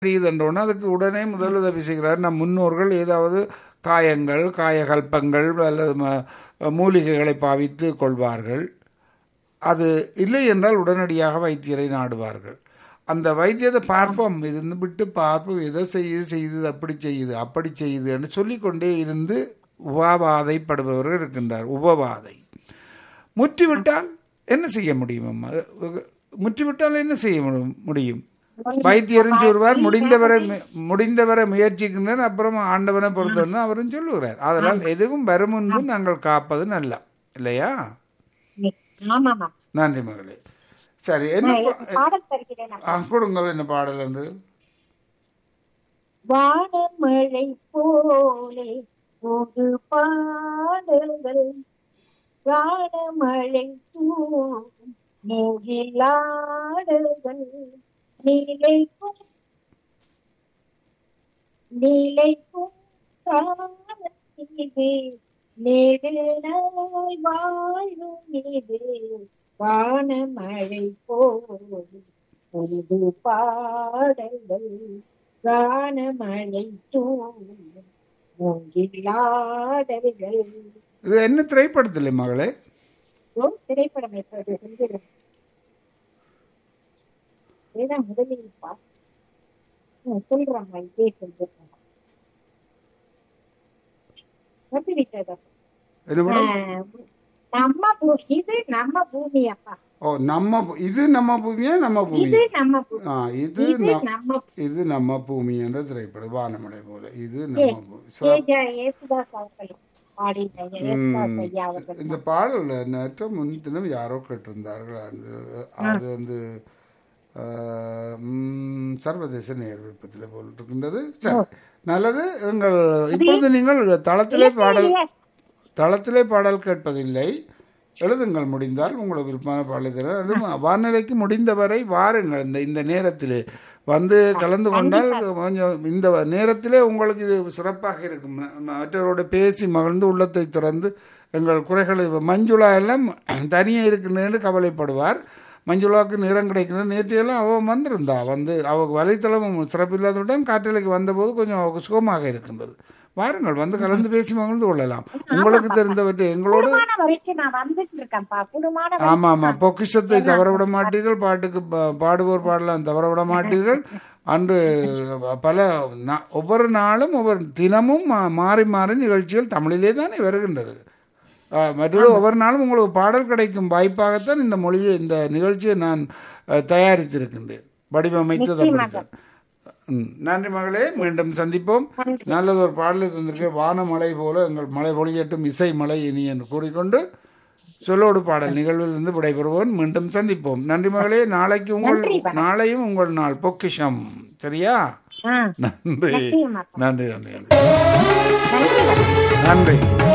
தெரியுதுன்றோன்னா அதுக்கு உடனே முதலுதவி செய்கிறார் நம் முன்னோர்கள் ஏதாவது காயங்கள் காயகல்பங்கள் அல்லது ம- மூலிகைகளை பாவித்து கொள்வார்கள் அது இல்லை என்றால் உடனடியாக வைத்தியரை நாடுவார்கள் அந்த வைத்தியத்தை பார்ப்போம் இருந்து விட்டு பார்ப்போம் எதை செய்யுது செய்யுது அப்படி செய்யுது அப்படி செய்யுது என்று சொல்லிக்கொண்டே இருந்து உபவாதைப்படுபவர்கள் இருக்கின்றார் உபவாதை முற்றிவிட்டால் என்ன செய்ய முடியும் அம்மா முற்றிவிட்டால் என்ன செய்ய மு- முடியும் வைத்தியரும் சொல்வார் முடிந்தவரை மு- முடிந்தவரை முயற்சிக்கின்றனர் அப்புறம் ஆண்டவனை பொறுத்தவரை அவரும் சொல்லுகிறார் அதனால் எதுவும் வரும் முன்பு நாங்கள் காப்பது நல்ல இல்லையா ஆமாமா நன்றி மகளே சரி என்ன பா- பாடல் தருகிறேன் ஆ, கொடுங்கள் என்ன பாடல் என்று வானமழை போலே ஒரு பாடல்கள் வானமழை தூவும் மூகிலாடல்கள் நீலைக்கும் நீலைக்கும் காலத்திலே நெடுநாள் வாழும் இது வானமழை போல் பொது பாடல்கள் கானமழை தூவும் மூங்கிலாடல்கள் இது என்ன திரைப்படத்தில் மகளே ஓ திரைப்படம் எப்போது செஞ்சிடும் இதுதான் முதலில் பா ம், சொல்றாங்க இதே சொல்றாங்க வந்து விட்டதா என்ன படம் நம்ம பூ இது நம்ம பூமி அப்பா ஓ நம்ம பூ- இது நம்ம பூமியா நம்ம பூமி இது நம்ம பூமி ஆ இது இது நம்- நம்ம இது நம்ம பூமி என்ற திரைப்படம் வானமலை போல இது நம்ம பூமி சிறப்பு. ஏஜா ஏசுதாஸ் அவர்கள் பாடின ஏசுதாஸ் ஐயா அவர்கள் இந்த பாடல் நேற்று முன்தினம் யாரோ கேட்டிருந்தார்கள் அது- அது வந்து ஆஹ், ம், சர்வதேச நேர் விருப்பத்தில் போல் இருக்கின்றது சரி நல்லது எங்கள் இப்பொழுது நீங்கள் தளத்திலே பாடல் தளத்திலே பாடல் கேட்பதில்லை எழுதுங்கள் முடிந்தால் உங்களுக்கு விருப்பமான பாடலை தர அதுவும் வானிலைக்கு முடிந்தவரை வாருங்கள் இந்த இந்த நேரத்திலே வந்து கலந்து கொண்டால் கொஞ்சம் இந்த நேரத்திலே உங்களுக்கு இது சிறப்பாக இருக்கும் ம- மற்றவரோட பேசி மகிழ்ந்து உள்ளத்தை திறந்து எங்கள் குறைகளை மஞ்சுளா எல்லாம் தனியே இருக்குன்னு கவலைப்படுவார் மஞ்சுளாவுக்கு நிறம் கிடைக்கிறது நேற்றையெல்லாம் அவள் வந்திருந்தா வந்து அவள் வலைத்தளம் சிறப்பில்லாதவுடன் காற்றலைக்கு வந்தபோது கொஞ்சம் அவளுக்கு சுகமாக இருக்கின்றது வாருங்கள் வந்து கலந்து பேசி மகிழ்ந்து கொள்ளலாம் உங்களுக்கு தெரிந்தவற்றை எங்களோடு குடும்பமான வரைக்கும் நான் வந்துட்டு இருக்கேன்ப்பா குடும்பமான ஆமா ஆமா பொக்கிஷத்தை தவற விட மாட்டீர்கள் பாட்டுக்கு பா- பாடுவோர் பாடலாம் தவற விட மாட்டீர்கள் அன்று பல நா- ஒவ்வொரு நாளும் ஒவ்வொரு தினமும் மா- மாறி மாறி நிகழ்ச்சிகள் தமிழிலே தானே வருகின்றது ஆ, மற்றது ஒவ்வொரு நாளும் உங்களுக்கு பாடல் கிடைக்கும் வாய்ப்பாகத்தான் இந்த மொழியை இந்த நிகழ்ச்சியை நான் அஹ், தயாரித்திருக்கின்றேன் வடிவமைத்தது அப்படித்தான் ம், நன்றி மகளே மீண்டும் சந்திப்போம் நல்லதொரு பாடலை தந்திருக்க வானமலை போல எங்கள் மலை பொழியட்டும் இசை மலை இனி என்று கூறிக்கொண்டு சொல்லோடு பாடல் நிகழ்வில் இருந்து விடைபெறுவோம் மீண்டும் சந்திப்போம் நன்றி மகளே நாளைக்கு உங்கள் நாளையும் உங்கள் நாள் பொக்கிஷம் சரியா ஆ, நன்றி நிச்சயமா. நன்றி நன்றி நன்றி நன்றி வணக்கம். நன்றி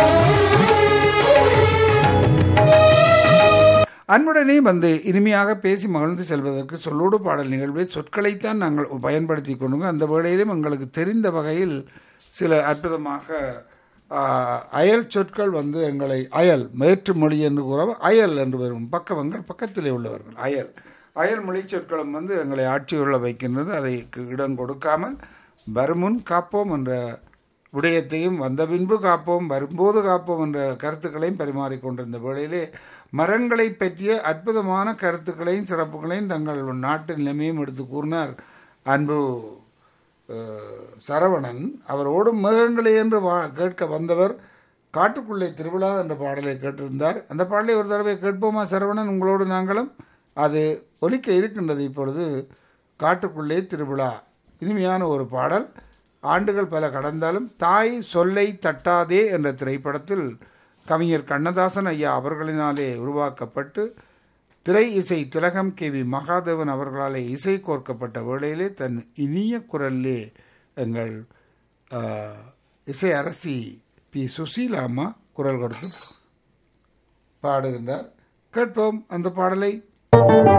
அன்புடனே வந்து இனிமையாக பேசி மகிழ்ந்து செல்வதற்கு சொல்லோடு பாடல் நிகழ்வை சொற்களைத்தான் நாங்கள் பயன்படுத்தி கொண்டு அந்த வேளையிலும் எங்களுக்கு தெரிந்த வகையில் சில அற்புதமாக ஆ, அயல் சொற்கள் வந்து எங்களை அயல் வேற்று மொழி என்று கூற அயல் என்று வரும் பக்கவங்கள் பக்கத்திலே உள்ளவர்கள் அயல் அயல் மொழி சொற்களும் வந்து எங்களை ஆட்சியுள்ள வைக்கின்றது அதை இடம் கொடுக்காமல் வருமுன் காப்போம் என்ற விடயத்தையும் வந்த பின்பு காப்போம் வரும்போது காப்போம் என்ற கருத்துக்களையும் பரிமாறிக்கொண்டிருந்த வேளையிலே மரங்களை பற்றிய அற்புதமான கருத்துக்களையும் சிறப்புகளையும் தங்கள் நாட்டு நிலைமையும் எடுத்து கூறினார் அன்பு அஹ், சரவணன் அவர் ஓடும் மேகங்களே என்று வா கேட்க வந்தவர் காட்டுக்குள்ளே திருவிழா என்ற பாடலை கேட்டிருந்தார் அந்த பாடலை ஒரு தடவை கேட்போமா சரவணன் உங்களோடு நாங்களும் அது ஒலிக்க இருக்கின்றது இப்பொழுது காட்டுக்குள்ளே திருவிழா இனிமையான ஒரு பாடல் ஆண்டுகள் பல கடந்தாலும் தாய் சொல்லை தட்டாதே என்ற திரைப்படத்தில் கவிஞர் கண்ணதாசன் ஐயா அவர்களினாலே உருவாக்கப்பட்டு திரை இசை திலகம் கே வி மகாதேவன் அவர்களாலே இசை கோர்க்கப்பட்ட வேளையிலே தன் இனிய குரலிலே எங்கள் ஆ, இசை அரசி பி சுசீலாம்மா குரல் கொடுத்து பாடுகின்றார் கேட்போம் அந்த பாடலை